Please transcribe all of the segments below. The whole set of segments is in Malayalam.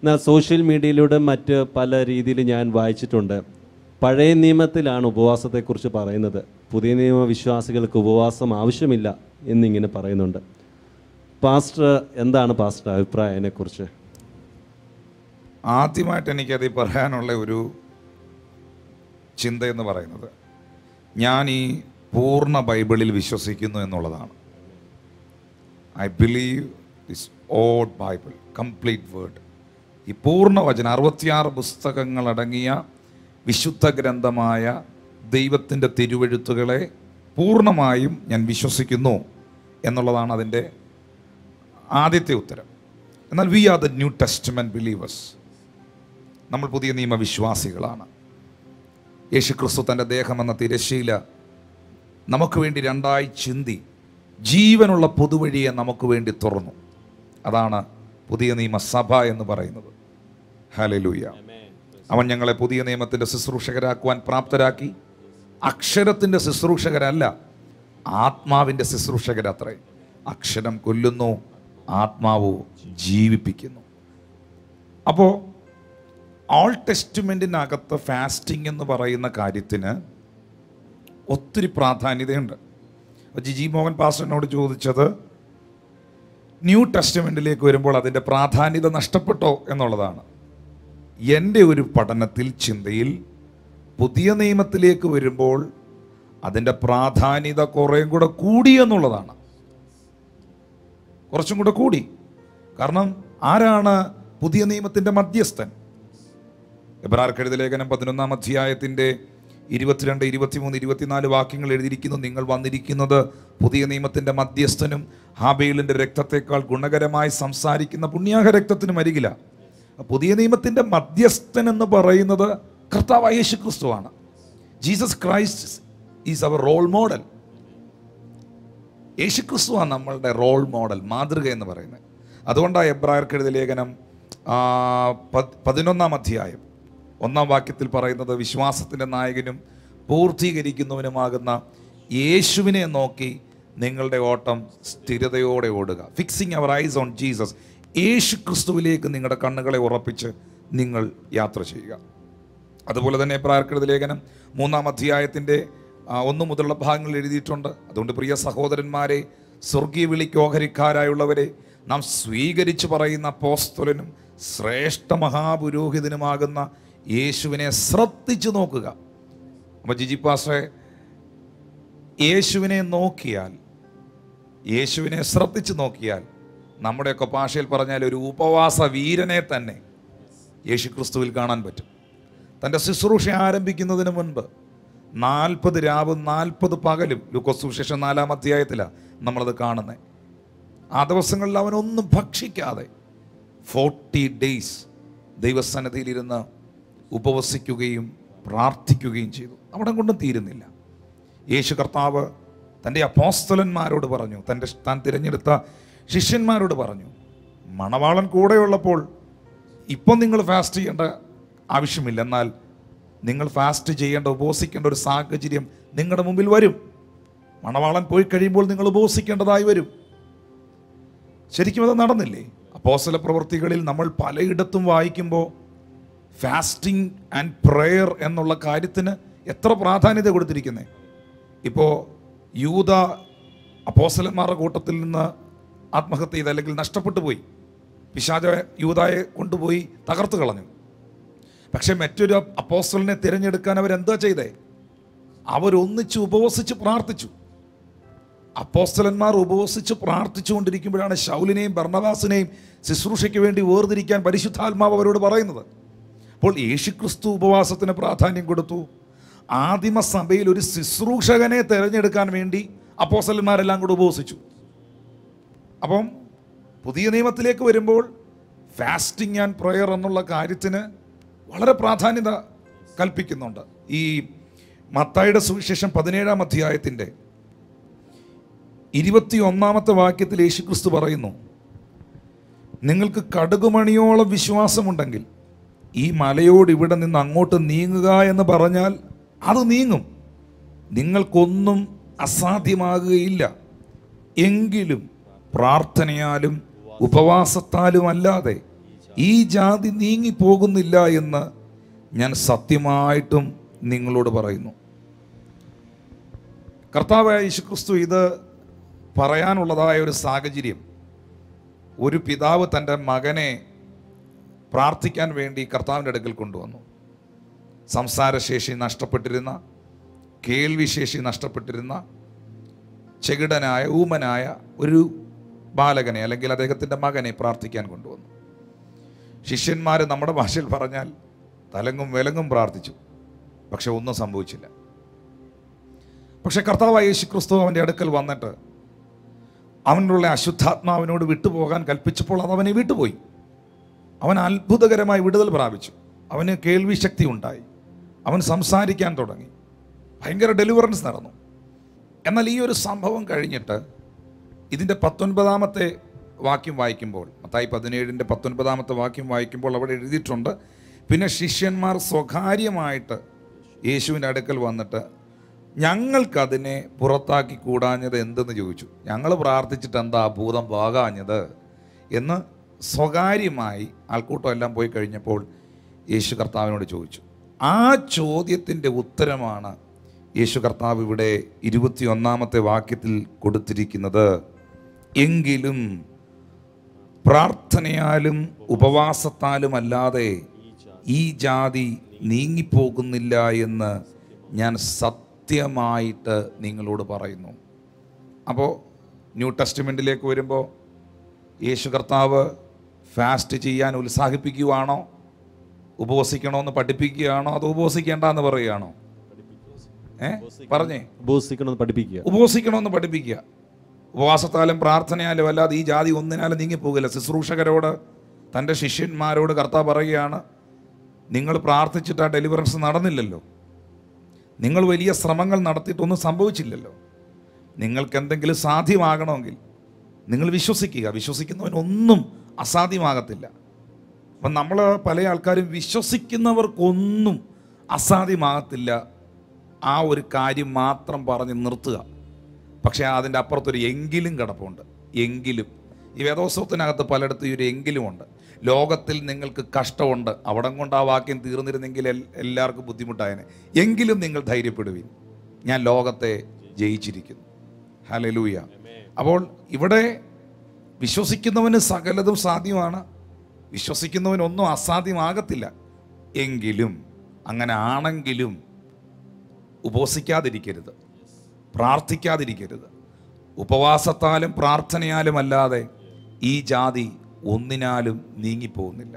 എന്നാൽ സോഷ്യൽ മീഡിയയിലൂടെ മറ്റ് പല രീതിയിൽ ഞാൻ വായിച്ചിട്ടുണ്ട് പഴയ നിയമത്തിലാണ് ഉപവാസത്തെക്കുറിച്ച് പറയുന്നത് പുതിയ നിയമ വിശ്വാസികൾക്ക് ഉപവാസം ആവശ്യമില്ല എന്നിങ്ങനെ പറയുന്നുണ്ട് പാസ്റ്റർ എന്താണ് പാസ്റ്റർ അഭിപ്രായം അതിനെക്കുറിച്ച് ആദ്യമായിട്ട് എനിക്കത് പറയാനുള്ള ഒരു ചിന്ത എന്ന് പറയുന്നത് ഞാൻ ഈ പൂർണ്ണ ബൈബിളിൽ വിശ്വസിക്കുന്നു എന്നുള്ളതാണ് I believe this old Bible complete word ഈ പൂർണ്ണ വചനം അറുപത്തിയാറ് പുസ്തകങ്ങളടങ്ങിയ വിശുദ്ധ ഗ്രന്ഥമായ ദൈവത്തിൻ്റെ തിരുവെഴുത്തുകളെ പൂർണ്ണമായും ഞാൻ വിശ്വസിക്കുന്നു എന്നുള്ളതാണ് അതിൻ്റെ ആദ്യത്തെ ഉത്തരം എന്നാൽ we are the new testament believers നമ്മൾ പുതിയ നിയമ വിശ്വാസികളാണ് യേശുക്രിസ്തു തൻ്റെ ദേഹമെന്ന തിരശ്ശീല നമുക്ക് വേണ്ടി രണ്ടായി ചിന്തി ജീവനുള്ള പൊതുവഴിയെ നമുക്ക് വേണ്ടി തുറന്നു അതാണ് പുതിയ നിയമ സഭ എന്ന് പറയുന്നത് ഹലലൂയ അവൻ ഞങ്ങളെ പുതിയ നിയമത്തിൻ്റെ ശുശ്രൂഷകരാക്കുവാൻ പ്രാപ്തരാക്കി അക്ഷരത്തിൻ്റെ ശുശ്രൂഷകരല്ല ആത്മാവിൻ്റെ ശുശ്രൂഷകരത്രേ അക്ഷരം കൊല്ലുന്നു ആത്മാവ് ജീവിപ്പിക്കുന്നു അപ്പോൾ ഓൾ ടെസ്റ്റ്മെൻറ്റിനകത്ത് ഫാസ്റ്റിംഗ് എന്ന് പറയുന്ന കാര്യത്തിന് ഒത്തിരി പ്രാധാന്യതയുണ്ട് അപ്പോൾ ജിജി മോഹൻ പാസ്റ്ററിനോട് ചോദിച്ചത് ന്യൂ ടെസ്റ്റ്മെൻറ്റിലേക്ക് വരുമ്പോൾ അതിൻ്റെ പ്രാധാന്യത നഷ്ടപ്പെട്ടോ എന്നുള്ളതാണ് എൻ്റെ ഒരു പഠനത്തിൽ ചിന്തയിൽ പുതിയ നിയമത്തിലേക്ക് വരുമ്പോൾ അതിൻ്റെ പ്രാധാന്യത കുറേയും കൂടെ കൂടി എന്നുള്ളതാണ് കുറച്ചും കൂടെ കൂടി കാരണം ആരാണ് പുതിയ നിയമത്തിൻ്റെ മധ്യസ്ഥൻ എബ്രാർക്കെഴുത ലേഖനം പതിനൊന്നാം അധ്യായത്തിൻ്റെ ഇരുപത്തിരണ്ട് ഇരുപത്തിമൂന്ന് ഇരുപത്തിനാല് വാക്യങ്ങൾ എഴുതിയിരിക്കുന്നു നിങ്ങൾ വന്നിരിക്കുന്നത് പുതിയ നിയമത്തിൻ്റെ മധ്യസ്ഥനും ഹാബേലിൻ്റെ രക്തത്തെക്കാൾ ഗുണകരമായി സംസാരിക്കുന്ന പുണ്യാഹ രക്തത്തിനും അരികില പുതിയ നിയമത്തിൻ്റെ മധ്യസ്ഥൻ എന്ന് പറയുന്നത് കർത്താവ് യേശു ക്രിസ്തുവാണ് Jesus Christ is our role model യേശുക്രിസ്തുവാണ് നമ്മളുടെ റോൾ മോഡൽ മാതൃക എന്ന് പറയുന്നത് അതുകൊണ്ടാണ് എബ്രായർക്ക് എഴുതിയ ലേഖനം ആ, പത്- പതിനൊന്നാം അധ്യായം ഒന്നാം വാക്യത്തിൽ പറയുന്നത് വിശ്വാസത്തിൻ്റെ നായകനും പൂർത്തീകരിക്കുന്നവനുമാകുന്ന യേശുവിനെ നോക്കി നിങ്ങളുടെ ഓട്ടം സ്ഥിരതയോടെ ഓടുക fixing our eyes on Jesus യേശു ക്രിസ്തുവിലേക്ക് നിങ്ങളുടെ കണ്ണുകളെ ഉറപ്പിച്ച് നിങ്ങൾ യാത്ര ചെയ്യുക അതുപോലെ തന്നെ പ്രാർക്കൃത ലേഖനം മൂന്നാം അധ്യായത്തിൻ്റെ ആ, ഒന്ന് മുതലുള്ള ഭാഗങ്ങൾ എഴുതിയിട്ടുണ്ട് അതുകൊണ്ട് പ്രിയ സഹോദരന്മാരെ സ്വർഗീയ വിളിക്ക് ഓഹരിക്കാരായുള്ളവരെ നാം സ്വീകരിച്ചു പറയുന്ന പോസ്തുലനും ശ്രേഷ്ഠ മഹാപുരോഹിതനുമാകുന്ന യേശുവിനെ ശ്രദ്ധിച്ചു നോക്കുക അപ്പോൾ ജിജി പാസ്റ്ററെ യേശുവിനെ നോക്കിയാൽ യേശുവിനെ ശ്രദ്ധിച്ചു നോക്കിയാൽ നമ്മുടെയൊക്കെ ഭാഷയിൽ പറഞ്ഞാൽ ഒരു ഉപവാസ വീരനെ തന്നെ യേശു ക്രിസ്തുവിൽ കാണാൻ പറ്റും തൻ്റെ ശുശ്രൂഷ ആരംഭിക്കുന്നതിന് മുൻപ് നാൽപ്പത് രാവും നാൽപ്പത് പകലും ലൂക്കോസ് സുവിശേഷം നാലാം അധ്യായത്തിലാണ് നമ്മളത് കാണുന്നത് ആ ദിവസങ്ങളിൽ അവനൊന്നും ഭക്ഷിക്കാതെ ഫോർട്ടി ഡേയ്സ് ദൈവസന്നിധിയിലിരുന്ന് ഉപവസിക്കുകയും പ്രാർത്ഥിക്കുകയും ചെയ്തു അവിടെ കൊണ്ടും തീരുന്നില്ല യേശു കർത്താവ് തൻ്റെ അപ്പോസ്തലന്മാരോട് പറഞ്ഞു തൻ്റെ താൻ തിരഞ്ഞെടുത്ത ശിഷ്യന്മാരോട് പറഞ്ഞു മണവാളൻ കൂടെയുള്ളപ്പോൾ ഇപ്പം നിങ്ങൾ ഫാസ്റ്റ് ചെയ്യേണ്ട ആവശ്യമില്ല എന്നാൽ നിങ്ങൾ ഫാസ്റ്റ് ചെയ്യേണ്ട ഉപവസിക്കേണ്ട ഒരു സാഹചര്യം നിങ്ങളുടെ മുമ്പിൽ വരും മണവാളൻ പോയി കഴിയുമ്പോൾ നിങ്ങൾ ഉപവസിക്കേണ്ടതായി വരും ശരിക്കും അത് നടന്നില്ലേ അപ്പോസ്തല പ്രവൃത്തികളിൽ നമ്മൾ പലയിടത്തും വായിക്കുമ്പോൾ ഫാസ്റ്റിംഗ് ആൻഡ് പ്രെയർ എന്നുള്ള കാര്യത്തിന് എത്ര പ്രാധാന്യത കൊടുത്തിരിക്കുന്നത് ഇപ്പോൾ യൂത അപ്പോസ്തലന്മാരുടെ കൂട്ടത്തിൽ നിന്ന് ആത്മഹത്യ ചെയ്ത് അല്ലെങ്കിൽ നഷ്ടപ്പെട്ടു പോയി പിശാച യൂതായെ കൊണ്ടുപോയി തകർത്ത് കളഞ്ഞു പക്ഷെ മറ്റൊരു അപ്പോസ്റ്റലിനെ തിരഞ്ഞെടുക്കാൻ അവരെന്താ ചെയ്തേ അവരൊന്നിച്ച് ഉപവസിച്ച് പ്രാർത്ഥിച്ചു അപ്പോസ്തലന്മാർ ഉപവസിച്ച് പ്രാർത്ഥിച്ചുകൊണ്ടിരിക്കുമ്പോഴാണ് ശൗലിനെയും ഭർണവാസിനെയും ശുശ്രൂഷയ്ക്ക് വേണ്ടി വേർതിരിക്കാൻ പരിശുദ്ധാത്മാവ് അവരോട് പറയുന്നത് അപ്പോൾ യേശുക്രിസ്തു ഉപവാസത്തിന് പ്രാധാന്യം കൊടുത്തു ആദിമ സഭയിൽ ഒരു ശുശ്രൂഷകനെ തിരഞ്ഞെടുക്കാൻ വേണ്ടി അപ്പോസ്തലന്മാരെല്ലാം കൂടെ ഉപവസിച്ചു അപ്പം പുതിയ നിയമത്തിലേക്ക് വരുമ്പോൾ ഫാസ്റ്റിംഗ് ആൻഡ് പ്രയർ എന്നുള്ള കാര്യത്തിന് വളരെ പ്രാധാന്യത കൽപ്പിക്കുന്നുണ്ട് ഈ മത്തായുടെ സുവിശേഷം പതിനേഴാം അധ്യായത്തിൻ്റെ ഇരുപത്തി ഒന്നാമത്തെ വാക്യത്തിൽ യേശുക്രിസ്തു പറയുന്നു നിങ്ങൾക്ക് കടുകുമണിയോളം വിശ്വാസമുണ്ടെങ്കിൽ ഈ മലയോട് ഇവിടെ നിന്ന് അങ്ങോട്ട് നീങ്ങുക എന്ന് പറഞ്ഞാൽ അത് നീങ്ങും നിങ്ങൾക്കൊന്നും അസാധ്യമാകുകയില്ല എങ്കിലും പ്രാർത്ഥനയാലും ഉപവാസത്താലും അല്ലാതെ ഈ ജാതി നീങ്ങിപ്പോകുന്നില്ല എന്ന് ഞാൻ സത്യമായിട്ടും നിങ്ങളോട് പറയുന്നു കർത്താവായ യേശുക്രിസ്തു ഇത് പറയാനുള്ളതായ ഒരു സാഹചര്യം ഒരു പിതാവ് തൻ്റെ മകനെ പ്രാർത്ഥിക്കാൻ വേണ്ടി കർത്താവിൻ്റെ അടുക്കൽ കൊണ്ടുവന്നു സംസാരശേഷി നഷ്ടപ്പെട്ടിരുന്ന കേൾവിശേഷി നഷ്ടപ്പെട്ടിരുന്ന ചെകിടനായ ഊമനായ ഒരു ബാലകനെ അല്ലെങ്കിൽ അദ്ദേഹത്തിൻ്റെ മകനെ പ്രാർത്ഥിക്കാൻ കൊണ്ടുവന്നു ശിഷ്യന്മാർ നമ്മുടെ ഭാഷയിൽ പറഞ്ഞാൽ തലങ്ങും വിലങ്ങും പ്രാർത്ഥിച്ചു പക്ഷെ ഒന്നും സംഭവിച്ചില്ല പക്ഷെ കർത്താവായ യേശു ക്രിസ്തു അവൻ്റെ അടുക്കൽ വന്നിട്ട് അവനുള്ള അശുദ്ധാത്മാവിനോട് വിട്ടുപോകാൻ കൽപ്പിച്ചപ്പോൾ അത് അവനെ വിട്ടുപോയി അവൻ അത്ഭുതകരമായി വിടുതൽ പ്രാപിച്ചു അവന് കേൾവി ശക്തി ഉണ്ടായി അവൻ സംസാരിക്കാൻ തുടങ്ങി ഭയങ്കര ഡെലിവറൻസ് നടന്നു എന്നാൽ ഈ ഒരു സംഭവം കഴിഞ്ഞിട്ട് ഇതിൻ്റെ പത്തൊൻപതാമത്തെ വാക്യം വായിക്കുമ്പോൾ മത്തായി പതിനേഴിൻ്റെ പത്തൊൻപതാമത്തെ വാക്യം വായിക്കുമ്പോൾ അവിടെ എഴുതിയിട്ടുണ്ട് പിന്നെ ശിഷ്യന്മാർ സ്വകാര്യമായിട്ട് യേശുവിൻ്റെ അടുക്കൽ വന്നിട്ട് ഞങ്ങൾക്കതിനെ പുറത്താക്കി കൂടാഞ്ഞത് എന്തെന്ന് ചോദിച്ചു ഞങ്ങൾ പ്രാർത്ഥിച്ചിട്ട് എന്താ ഭൂതം പോകാഞ്ഞത് എന്ന് സ്വകാര്യമായി ആൾക്കൂട്ടം എല്ലാം പോയി കഴിഞ്ഞപ്പോൾ യേശു കർത്താവിനോട് ചോദിച്ചു ആ ചോദ്യത്തിൻ്റെ ഉത്തരമാണ് യേശു കർത്താവ് ഇവിടെ ഇരുപത്തിയൊന്നാമത്തെ വാക്യത്തിൽ കൊടുത്തിരിക്കുന്നത് എങ്കിലും പ്രാർത്ഥനയാലും ഉപവാസത്താലും അല്ലാതെ ഈ ജാതി നീങ്ങിപ്പോകുന്നില്ല എന്ന് ഞാൻ സത്യമായിട്ട് നിങ്ങളോട് പറയുന്നു അപ്പോൾ ന്യൂ ടെസ്റ്റ്മെൻറ്റിലേക്ക് വരുമ്പോൾ യേശു കർത്താവ് ഫാസ്റ്റ് ചെയ്യാൻ ഉത്സാഹിപ്പിക്കുകയാണോ ഉപവസിക്കണമെന്ന് പഠിപ്പിക്കുകയാണോ അതോ ഉപവസിക്കേണ്ടെന്ന് പറയുകയാണോ ഏ പറഞ്ഞേ ഉപവസിക്കണമെന്ന് പഠിപ്പിക്കുക ഉപവസിക്കണമെന്ന് പഠിപ്പിക്കുക ഉപവാസത്താലും പ്രാർത്ഥനയാലും അല്ലാതെ ഈ ജാതി ഒന്നിനാലും നീങ്ങിപ്പോകില്ല ശുശ്രൂഷകരോട് തൻ്റെ ശിഷ്യന്മാരോട് കർത്താവ് പറയുകയാണ് നിങ്ങൾ പ്രാർത്ഥിച്ചിട്ട് ആ ഡെലിവറൻസ് നടന്നില്ലല്ലോ നിങ്ങൾ വലിയ ശ്രമങ്ങൾ നടത്തിയിട്ടൊന്നും സംഭവിച്ചില്ലല്ലോ നിങ്ങൾക്ക് എന്തെങ്കിലും സാധ്യമാകണമെങ്കിൽ നിങ്ങൾ വിശ്വസിക്കുക വിശ്വസിക്കുന്നവനൊന്നും അസാധ്യമാകത്തില്ല അപ്പം നമ്മൾ പല ആൾക്കാരും വിശ്വസിക്കുന്നവർക്കൊന്നും അസാധ്യമാകത്തില്ല ആ ഒരു കാര്യം മാത്രം പറഞ്ഞ് നിർത്തുക പക്ഷേ അതിൻ്റെ അപ്പുറത്തൊരു എങ്കിലും കിടപ്പുണ്ട് എങ്കിലും ഈ വേദോത്സവത്തിനകത്ത് പലയിടത്തും ഈ ഒരു എങ്കിലും ഉണ്ട് ലോകത്തിൽ നിങ്ങൾക്ക് കഷ്ടമുണ്ട് അവിടം കൊണ്ട് ആ വാക്യം തീർന്നിരുന്നെങ്കിൽ എൽ- എല്ലാവർക്കും ബുദ്ധിമുട്ടായനെ എങ്കിലും നിങ്ങൾ ധൈര്യപ്പെടുവിൻ ഞാൻ ലോകത്തെ ജയിച്ചിരിക്കുന്നു ഹലലൂയ അപ്പോൾ ഇവിടെ വിശ്വസിക്കുന്നവന് സകലതും സാധ്യമാണ് വിശ്വസിക്കുന്നവനൊന്നും അസാധ്യമാകത്തില്ല എങ്കിലും അങ്ങനെ ആണെങ്കിലും ഉപവസിക്കാതിരിക്കരുത് പ്രാർത്ഥിക്കാതിരിക്കരുത് ഉപവാസത്താലും പ്രാർത്ഥനയാലും അല്ലാതെ ഈ ജാതി ഒന്നിനാലും നീങ്ങിപ്പോകുന്നില്ല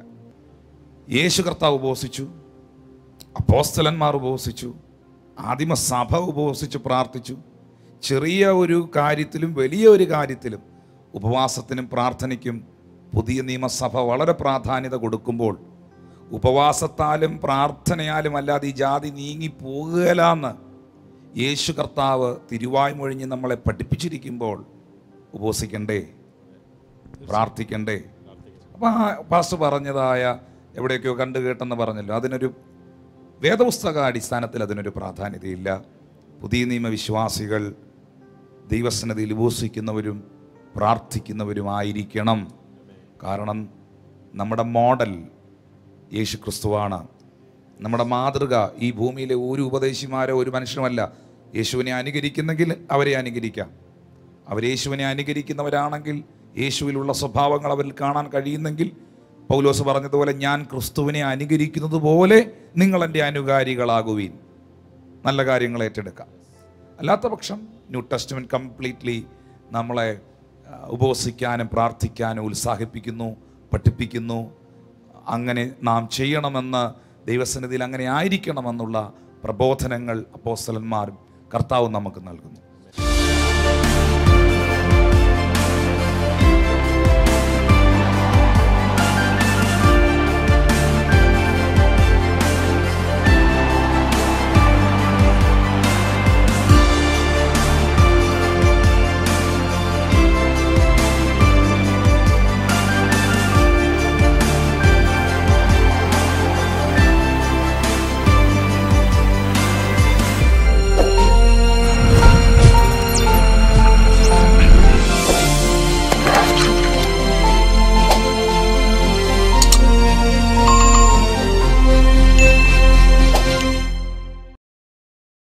യേശു കർത്താവ് ഉപവസിച്ചു അപ്പോസ്തലന്മാർ ഉപവസിച്ചു ആദിമസഭ ഉപവസിച്ചു പ്രാർത്ഥിച്ചു ചെറിയ ഒരു കാര്യത്തിലും വലിയ ഒരു കാര്യത്തിലും ഉപവാസത്തിനും പ്രാർത്ഥനയ്ക്കും പുതിയ നിയമസഭ വളരെ പ്രാധാന്യത കൊടുക്കുമ്പോൾ ഉപവാസത്താലും പ്രാർത്ഥനയാലും അല്ലാതെ ഈ ജാതി നീങ്ങി പോകുകയില്ലാന്ന് യേശു കർത്താവ് തിരുവായ് മൊഴിഞ്ഞ് നമ്മളെ പഠിപ്പിച്ചിരിക്കുമ്പോൾ ഉപവസിക്കണ്ടേ പ്രാർത്ഥിക്കണ്ടേ അപ്പം ആ പാസ്റ്റർ പറഞ്ഞതായ എവിടെയൊക്കെയോ കണ്ടു കേട്ടെന്ന് പറഞ്ഞല്ലോ അതിനൊരു വേദപുസ്തക അടിസ്ഥാനത്തിൽ അതിനൊരു പ്രാധാന്യതയില്ല പുതിയ നിയമവിശ്വാസികൾ ദൈവസന്നതിയിൽ ഉപവസിക്കുന്നവരും പ്രാർത്ഥിക്കുന്നവരുമായിരിക്കണം കാരണം നമ്മുടെ മോഡൽ യേശു ക്രിസ്തുവാണ് നമ്മുടെ മാതൃക ഈ ഭൂമിയിലെ ഒരു ഉപദേശിമാരോ ഒരു മനുഷ്യനുമല്ല യേശുവിനെ അനുകരിക്കുന്നെങ്കിൽ അവരെ അനുകരിക്കാം അവർ യേശുവിനെ അനുകരിക്കുന്നവരാണെങ്കിൽ യേശുവിലുള്ള സ്വഭാവങ്ങൾ അവരിൽ കാണാൻ കഴിയുന്നെങ്കിൽ പൗലോസ് പറഞ്ഞതുപോലെ ഞാൻ ക്രിസ്തുവിനെ അനുകരിക്കുന്നത് പോലെ നിങ്ങൾ എൻ്റെ അനുകാരികളാകുവീൻ നല്ല കാര്യങ്ങൾ ഏറ്റെടുക്കാം അല്ലാത്ത പക്ഷം ന്യൂ ടെസ്റ്റ്മെൻറ്റ് കംപ്ലീറ്റ്ലി നമ്മളെ ആ, ഉപവസിക്കാനും പ്രാർത്ഥിക്കാനും ഉത്സാഹിപ്പിക്കുന്നു പഠിപ്പിക്കുന്നു അങ്ങനെ നാം ചെയ്യണമെന്ന് ദൈവസന്നിധിയിൽ അങ്ങനെ ആയിരിക്കണമെന്നുള്ള പ്രബോധനങ്ങൾ അപ്പോസ്തലന്മാരും കർത്താവും നമുക്ക് നൽകുന്നു